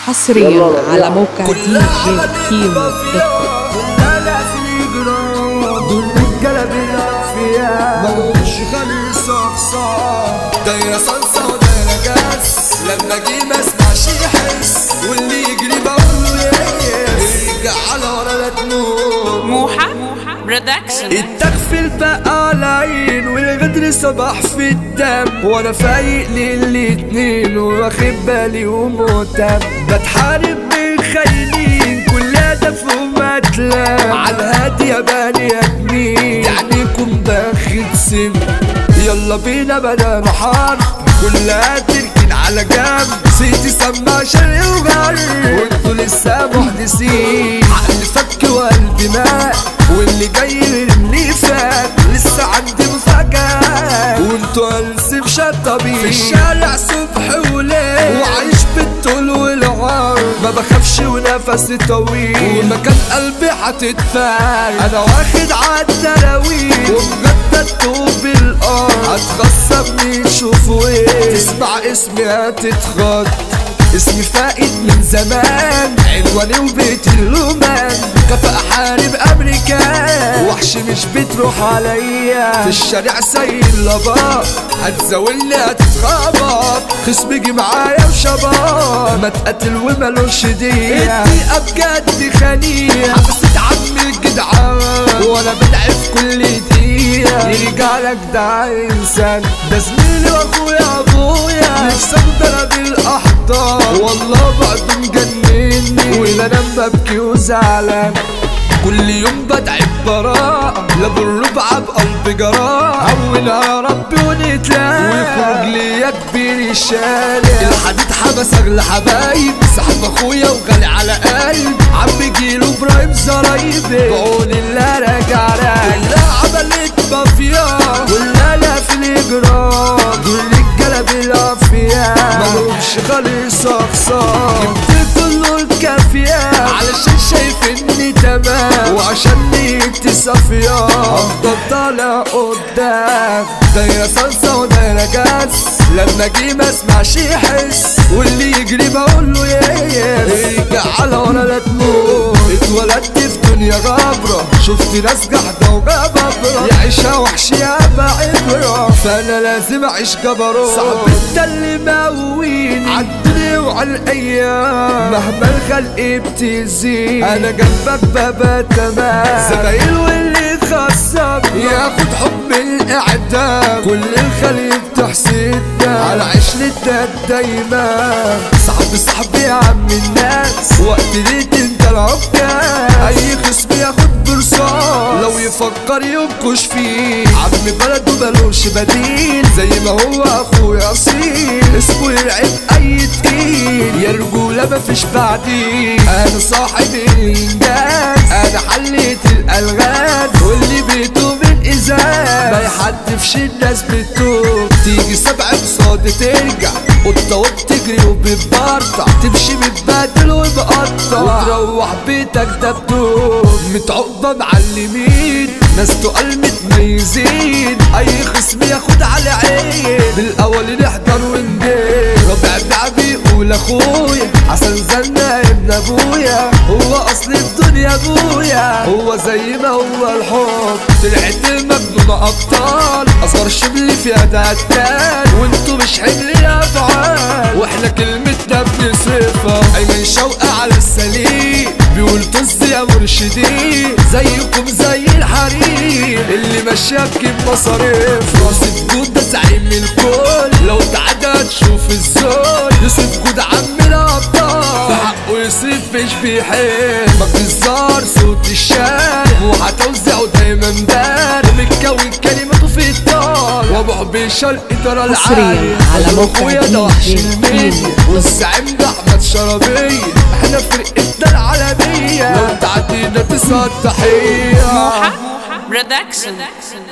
حصريا على موقع دي جي كيمو دوت كوم كلها لازم يجروا دول رجالة بالأفياء ملهمش خميس أقصى دايرة صلصة ودايرة جاس لما أجي ما اسمعش يحس واللي يجري بقوله يس ارجع على ورا لا تموت موحة برودكشن التغفيل بقى على العين والغدر صباح في الدم وانا فايق للاتنين واخد بالي ومهتم بتحارب بالخاينين كل هدف ومتلام على الهادي يا بني ادمين يعنيكم داخل سم يلا بينا بدأنا حرب كلها تركن على جنب سيتي سما شرق وغرب وانتوا لسه محدثين عقلي فك وقلبي مات واللي جاي اللي فات لسه عندي مفاجأة وانتوا ألسف شطبين في الشارع صبح وليل وعايش بالطول والعار ما بخافش ونفسي طويل ومكان قلبي هتتفال انا واخد عالدراويل ومجدد طوب الارض هتغصب مين شوفوا ايه تسمع اسمي هتتخض اسمي فائد من زمان عنواني وبيتي اللومان كفى احارب امريكان وحش مش بتروح عليا في الشارع سايق لباب هتزاولني هتتخبط خصمي جه معايا وشباب ما تقتل ومالوش دية الدقيقة بجد خنية حبست عم الجدعان وانا بدعي في كل دقيقة يرجع لك ده انسان ده زميلي واخويا ابويا نفسي اضرب الاحضان والله بعده مجنني ولا انا ببكي وزعلان كل يوم بدعي براءة لا بالربع بقلب جراء عونا يا ربي ونتلاقى ويخرج لي يا كبير الشارع الحديد حبس اغلى حبايب صاحب اخويا وغالي على قلب عم جيله ابراهيم زرايبي بعون الله راجع راجع لا عملت مافيا ولا لا في الاجرام دول رجاله بالعافيه مالهمش خالص اقسام جبت كله الكافيه علشان شايف اني تمام وعشان نيتي صافيه افضل طالع قدام دايره صلصه ودايره جاز لما اجي ما اسمعش يحس واللي يجري بقول له يس ارجع على ورا لا تموت اتولدت في دنيا غبرة شفت ناس جحدة وجبابرة يعيشها وحش يا عبرة فانا لازم اعيش جبروت صعب انت اللي مقويني عالدنيا وعلى الايام مهما الخلق بتزيد انا جنبك بابا تمام زمايل واللي خصب ياخد حب الاعدام كل الخليج تحسدنا على عشرتنا دايما صاحبي صاحبي يا عم الناس وقت ليك انت العكاز اي خصم ياخد برصاص لو يفكر ينكش فيه عم بلده ملوش بديل زي ما هو اخويا اصيل اسمه يرعب اي تقيل يا رجولة مفيش بعديه انا صاحب الانجاز انا حليت الالغاز واللي بيته من ازاز ما يحدفش الناس بتوب تيجي سبع قصاد ترجع قطة وبتجري وبتبرطع تمشي متبدل ومقطع وتروح بيتك دبدوب متعقبة معلمين ناس تقال متميزين اي خصم ياخد على عين بالاول نحضر ونجيب ربع بيع بيقول اخويا حسن زنا ابن ابويا هو اصل الدنيا ابويا هو زي ما هو الحب طلعت مجنونة ابطال اصغر شبل فيها تقتال وانتوا مش حمل الافعال واحنا كلمتنا بنصفها ايمن شوقي على السليم بيقول طز يا مرشدين زيكم زي الحريم اللي ماشيك بمصاريف يوسف جود ده زعيم الكل لو تعدى تشوف الزول يوسف جود عم الابطال في حقه يصرف مش بيحب ما بتظهر صوت الشارع وهتوزعه دايما بارد ومتكون كلمته في الطال وابو حبي شرق ترى حصرياً العالي على موقع اخويا ده وحش DJ الميديا كيمو. والزعيم ده احمد شربيه احنا فرقتنا العالميه لو تعدينا تسعة تحيه موحة برودكشن